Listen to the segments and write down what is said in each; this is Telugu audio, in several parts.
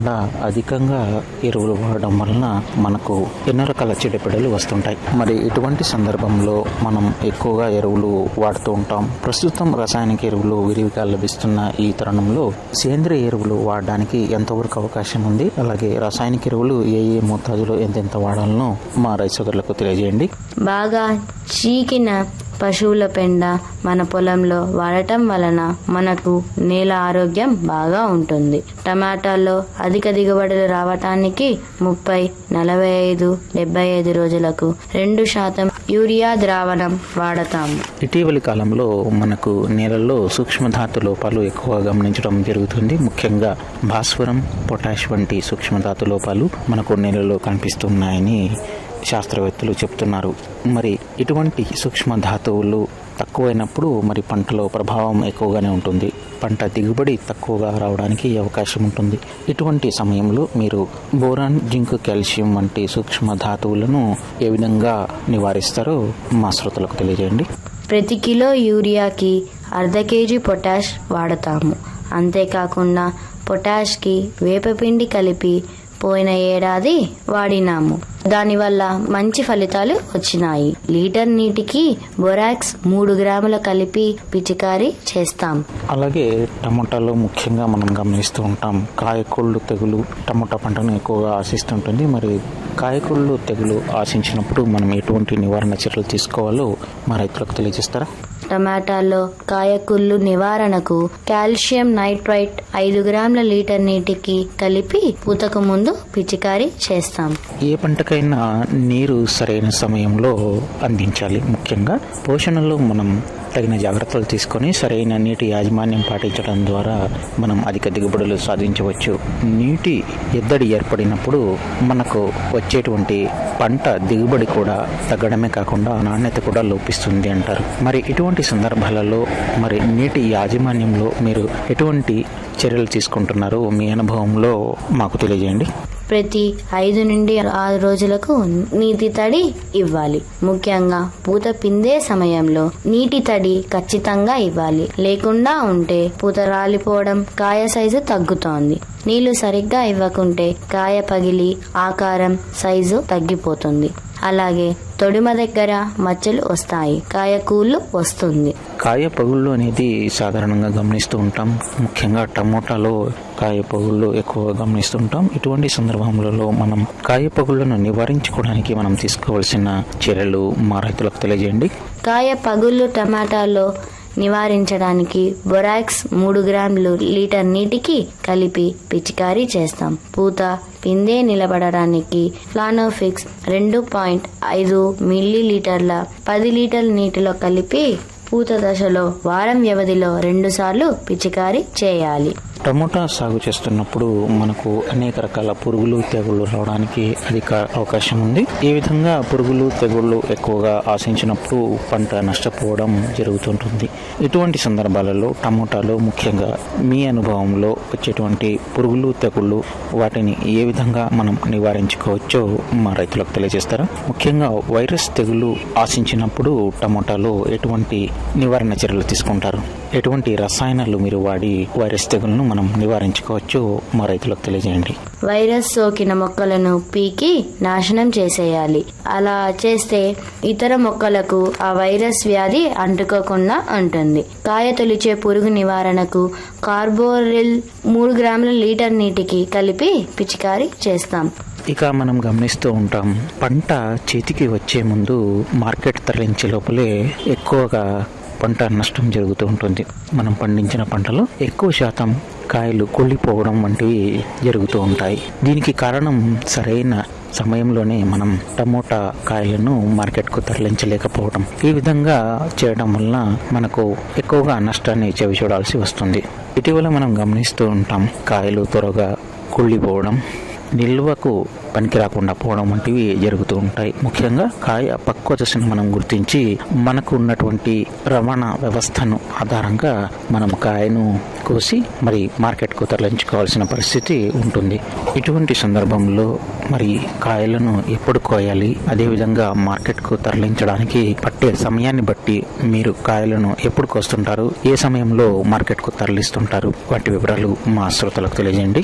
ఇలా అధికంగా ఎరువులు వాడడం వలన మనకు ఎన్నో రకాల చెడుపిడలు వస్తుంటాయి మరి ఇటువంటి సందర్భంలో మనం ఎక్కువగా ఎరువులు వాడుతూ ఉంటాం ప్రస్తుతం రసాయనిక ఎరువులు విరివిగా లభిస్తున్న ఈ తరుణంలో సేంద్రియ ఎరువులు వాడడానికి ఎంతవరకు అవకాశం ఉంది అలాగే రసాయనిక ఎరువులు ఏ ఏ మోతాదులో ఎంతెంత వాడాలనో మా రైతు సోదరులకు తెలియజేయండి బాగా చీకిన పశువుల పెండ మన పొలంలో వాడటం వలన మనకు నేల ఆరోగ్యం బాగా ఉంటుంది టమాటాల్లో అధిక దిగుబడులు రావటానికి ముప్పై నలభై ఐదు డెబ్బై ఐదు రోజులకు రెండు శాతం యూరియా ద్రావణం వాడతాము ఇటీవలి కాలంలో మనకు నేలల్లో సూక్ష్మధాతు లోపాలు ఎక్కువగా గమనించడం జరుగుతుంది ముఖ్యంగా భాస్వరం పొటాష్ వంటి సూక్ష్మధాతు లోపాలు మనకు నేలలో కనిపిస్తున్నాయని శాస్త్రవేత్తలు చెప్తున్నారు మరి ఇటువంటి సూక్ష్మ ధాతువులు తక్కువైనప్పుడు మరి పంటలో ప్రభావం ఎక్కువగానే ఉంటుంది పంట దిగుబడి తక్కువగా రావడానికి అవకాశం ఉంటుంది ఇటువంటి సమయంలో మీరు బోరాన్ జింక్ కాల్షియం వంటి సూక్ష్మ ధాతువులను ఏ విధంగా నివారిస్తారో మా శ్రోతలకు తెలియజేయండి ప్రతి కిలో యూరియాకి అర్ధ కేజీ పొటాష్ వాడతాము అంతేకాకుండా పొటాష్కి వేపపిండి కలిపి పోయిన ఏడాది వాడినాము దానివల్ల మంచి ఫలితాలు వచ్చినాయి లీటర్ నీటికి బొరాక్స్ మూడు గ్రాముల కలిపి పిచికారీ చేస్తాం అలాగే టమోటాలో ముఖ్యంగా మనం గమనిస్తూ ఉంటాం కాయకొళ్ళు తెగులు టమోటా పంటను ఎక్కువగా ఆశిస్తుంటుంది మరి కాయకొళ్ళు తెగులు ఆశించినప్పుడు మనం ఎటువంటి నివారణ చర్యలు తీసుకోవాలో మా రైతులకు తెలియజేస్తారా టమాటాల్లో కాయకుళ్ళు నివారణకు కాల్షియం నైట్రైట్ ఐదు గ్రాముల లీటర్ నీటికి కలిపి పూతకు ముందు పిచికారీ చేస్తాం ఏ పంటకైనా నీరు సరైన సమయంలో అందించాలి ముఖ్యంగా పోషణలో మనం తగిన జాగ్రత్తలు తీసుకొని సరైన నీటి యాజమాన్యం పాటించడం ద్వారా మనం అధిక దిగుబడులు సాధించవచ్చు నీటి ఎద్దడి ఏర్పడినప్పుడు మనకు వచ్చేటువంటి పంట దిగుబడి కూడా తగ్గడమే కాకుండా నాణ్యత కూడా లోపిస్తుంది అంటారు మరి ఇటువంటి సందర్భాలలో మరి నీటి యాజమాన్యంలో మీరు ఎటువంటి చర్యలు తీసుకుంటున్నారో మీ అనుభవంలో మాకు తెలియజేయండి ప్రతి ఐదు నుండి ఆరు రోజులకు నీటి తడి ఇవ్వాలి ముఖ్యంగా పూత పిందే సమయంలో నీటి తడి ఖచ్చితంగా ఇవ్వాలి లేకుండా ఉంటే పూత రాలిపోవడం కాయ సైజు తగ్గుతోంది నీళ్లు సరిగ్గా ఇవ్వకుంటే కాయ పగిలి ఆకారం సైజు తగ్గిపోతుంది అలాగే తొడిమ దగ్గర మచ్చలు వస్తాయి కాయ కూళ్ళు వస్తుంది కాయ పగుళ్ళు అనేది సాధారణంగా గమనిస్తూ ఉంటాం ముఖ్యంగా టమోటాలో కాయ పగుళ్ళు ఎక్కువగా గమనిస్తుంటాం ఇటువంటి సందర్భములలో మనం కాయ పగుళ్లను నివారించుకోవడానికి మనం తీసుకోవాల్సిన చర్యలు మా రైతులకు తెలియజేయండి కాయ పగుళ్ళు టమాటాలో నివారించడానికి బొరాక్స్ మూడు గ్రాములు లీటర్ నీటికి కలిపి పిచికారీ చేస్తాం పూత పిందే నిలబడడానికి ఫ్లానోఫిక్స్ రెండు పాయింట్ ఐదు మిల్లీ లీటర్ల పది లీటర్ల నీటిలో కలిపి పూత దశలో వారం వ్యవధిలో రెండుసార్లు పిచికారీ చేయాలి టమోటా సాగు చేస్తున్నప్పుడు మనకు అనేక రకాల పురుగులు తెగుళ్ళు రావడానికి అధిక అవకాశం ఉంది ఈ విధంగా పురుగులు తెగుళ్ళు ఎక్కువగా ఆశించినప్పుడు పంట నష్టపోవడం జరుగుతుంటుంది ఇటువంటి సందర్భాలలో టమోటాలో ముఖ్యంగా మీ అనుభవంలో వచ్చేటువంటి పురుగులు తెగుళ్ళు వాటిని ఏ విధంగా మనం నివారించుకోవచ్చో మా రైతులకు తెలియజేస్తారా ముఖ్యంగా వైరస్ తెగులు ఆశించినప్పుడు టమోటాలో ఎటువంటి నివారణ చర్యలు తీసుకుంటారు ఎటువంటి రసాయనాలు మీరు వాడి వైరస్ తెగులను మనం నివారించుకోవచ్చు మా రైతులకు తెలియజేయండి వైరస్ సోకిన మొక్కలను పీకి నాశనం చేసేయాలి అలా చేస్తే ఇతర మొక్కలకు ఆ వైరస్ వ్యాధి అంటుకోకుండా ఉంటుంది కాయ తొలిచే పురుగు నివారణకు కార్బోరిల్ మూడు గ్రాముల లీటర్ నీటికి కలిపి పిచికారీ చేస్తాం ఇక మనం గమనిస్తూ ఉంటాం పంట చేతికి వచ్చే ముందు మార్కెట్ తరలించే లోపలే ఎక్కువగా పంట నష్టం జరుగుతూ ఉంటుంది మనం పండించిన పంటలో ఎక్కువ శాతం కాయలు కుళ్ళిపోవడం వంటివి జరుగుతూ ఉంటాయి దీనికి కారణం సరైన సమయంలోనే మనం టమోటా కాయలను మార్కెట్కు తరలించలేకపోవడం ఈ విధంగా చేయడం వలన మనకు ఎక్కువగా నష్టాన్ని చెవి చూడాల్సి వస్తుంది ఇటీవల మనం గమనిస్తూ ఉంటాం కాయలు త్వరగా కుళ్ళిపోవడం నిల్వకు పనికి రాకుండా పోవడం వంటివి జరుగుతూ ఉంటాయి ముఖ్యంగా కాయ పక్వ దశను మనం గుర్తించి మనకు ఉన్నటువంటి రవాణా వ్యవస్థను ఆధారంగా మనం కాయను కోసి మరి మార్కెట్కు తరలించుకోవాల్సిన పరిస్థితి ఉంటుంది ఇటువంటి సందర్భంలో మరి కాయలను ఎప్పుడు కోయాలి అదేవిధంగా మార్కెట్కు తరలించడానికి పట్టే సమయాన్ని బట్టి మీరు కాయలను ఎప్పుడు కోస్తుంటారు ఏ సమయంలో మార్కెట్కు తరలిస్తుంటారు వాటి వివరాలు మా శ్రోతలకు తెలియజేయండి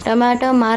టమాటో